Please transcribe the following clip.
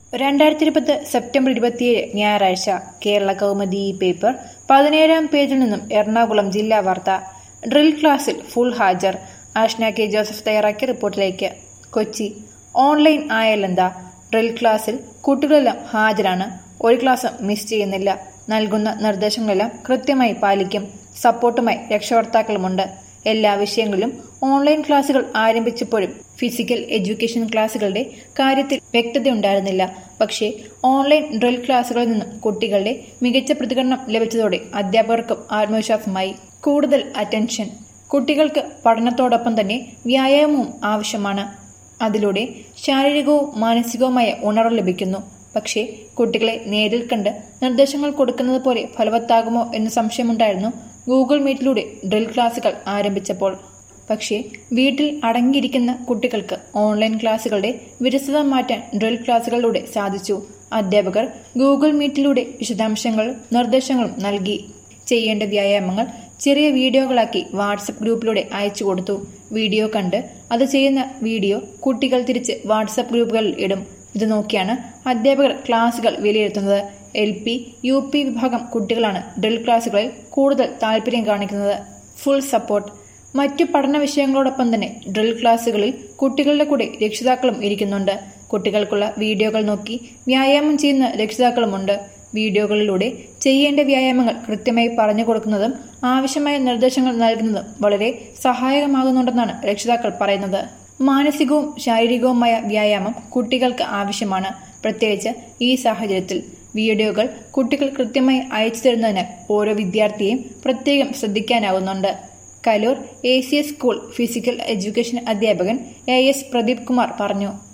രണ്ടായിരത്തി ഇരുപത് സെപ്റ്റംബർ ഇരുപത്തിയേഴ് ഞായറാഴ്ച കേരള കൗമുദി പേപ്പർ പതിനേഴാം പേജിൽ നിന്നും എറണാകുളം ജില്ലാ വാർത്ത ഡ്രിൽ ക്ലാസ്സിൽ ഫുൾ ഹാജർ ആഷ്ന കെ ജോസഫ് തയ്യാറാക്കിയ റിപ്പോർട്ടിലേക്ക് കൊച്ചി ഓൺലൈൻ ആയാലെന്താ ഡ്രിൽ ക്ലാസ്സിൽ കുട്ടികളെല്ലാം ഹാജരാണ് ഒരു ക്ലാസ്സും മിസ് ചെയ്യുന്നില്ല നൽകുന്ന നിർദ്ദേശങ്ങളെല്ലാം കൃത്യമായി പാലിക്കും സപ്പോർട്ടുമായി രക്ഷകർത്താക്കളുമുണ്ട് എല്ലാ വിഷയങ്ങളിലും ഓൺലൈൻ ക്ലാസുകൾ ആരംഭിച്ചപ്പോഴും ഫിസിക്കൽ എഡ്യൂക്കേഷൻ ക്ലാസുകളുടെ കാര്യത്തിൽ വ്യക്തതയുണ്ടായിരുന്നില്ല പക്ഷേ ഓൺലൈൻ ഡ്രിൽ ക്ലാസുകളിൽ നിന്നും കുട്ടികളുടെ മികച്ച പ്രതികരണം ലഭിച്ചതോടെ അധ്യാപകർക്കും ആത്മവിശ്വാസമായി കൂടുതൽ അറ്റൻഷൻ കുട്ടികൾക്ക് പഠനത്തോടൊപ്പം തന്നെ വ്യായാമവും ആവശ്യമാണ് അതിലൂടെ ശാരീരികവും മാനസികവുമായ ഉണർവ് ലഭിക്കുന്നു പക്ഷേ കുട്ടികളെ നേരിൽ കണ്ട് നിർദ്ദേശങ്ങൾ കൊടുക്കുന്നത് പോലെ ഫലവത്താകുമോ എന്ന സംശയമുണ്ടായിരുന്നു ഗൂഗിൾ മീറ്റിലൂടെ ഡ്രിൽ ക്ലാസുകൾ ആരംഭിച്ചപ്പോൾ പക്ഷേ വീട്ടിൽ അടങ്ങിയിരിക്കുന്ന കുട്ടികൾക്ക് ഓൺലൈൻ ക്ലാസുകളുടെ വിരസത മാറ്റാൻ ഡ്രിൽ ക്ലാസുകളിലൂടെ സാധിച്ചു അധ്യാപകർ ഗൂഗിൾ മീറ്റിലൂടെ വിശദാംശങ്ങളും നിർദ്ദേശങ്ങളും നൽകി ചെയ്യേണ്ട വ്യായാമങ്ങൾ ചെറിയ വീഡിയോകളാക്കി വാട്സപ്പ് ഗ്രൂപ്പിലൂടെ അയച്ചു കൊടുത്തു വീഡിയോ കണ്ട് അത് ചെയ്യുന്ന വീഡിയോ കുട്ടികൾ തിരിച്ച് വാട്സപ്പ് ഗ്രൂപ്പുകളിൽ ഇടും ഇത് നോക്കിയാണ് അധ്യാപകർ ക്ലാസുകൾ വിലയിരുത്തുന്നത് എൽ പി യു പി വിഭാഗം കുട്ടികളാണ് ഡ്രിൽ ക്ലാസുകളിൽ കൂടുതൽ താല്പര്യം കാണിക്കുന്നത് ഫുൾ സപ്പോർട്ട് മറ്റു പഠന വിഷയങ്ങളോടൊപ്പം തന്നെ ഡ്രിൽ ക്ലാസുകളിൽ കുട്ടികളുടെ കൂടെ രക്ഷിതാക്കളും ഇരിക്കുന്നുണ്ട് കുട്ടികൾക്കുള്ള വീഡിയോകൾ നോക്കി വ്യായാമം ചെയ്യുന്ന രക്ഷിതാക്കളുമുണ്ട് വീഡിയോകളിലൂടെ ചെയ്യേണ്ട വ്യായാമങ്ങൾ കൃത്യമായി പറഞ്ഞു കൊടുക്കുന്നതും ആവശ്യമായ നിർദ്ദേശങ്ങൾ നൽകുന്നതും വളരെ സഹായകമാകുന്നുണ്ടെന്നാണ് രക്ഷിതാക്കൾ പറയുന്നത് മാനസികവും ശാരീരികവുമായ വ്യായാമം കുട്ടികൾക്ക് ആവശ്യമാണ് പ്രത്യേകിച്ച് ഈ സാഹചര്യത്തിൽ വീഡിയോകൾ കുട്ടികൾ കൃത്യമായി അയച്ചു തരുന്നതിനാൽ ഓരോ വിദ്യാർത്ഥിയെയും പ്രത്യേകം ശ്രദ്ധിക്കാനാവുന്നുണ്ട് Kaloor A C S school physical education അധ്യാപകൻ എ എസ് പ്രദീപ് കുമാർ പറഞ്ഞു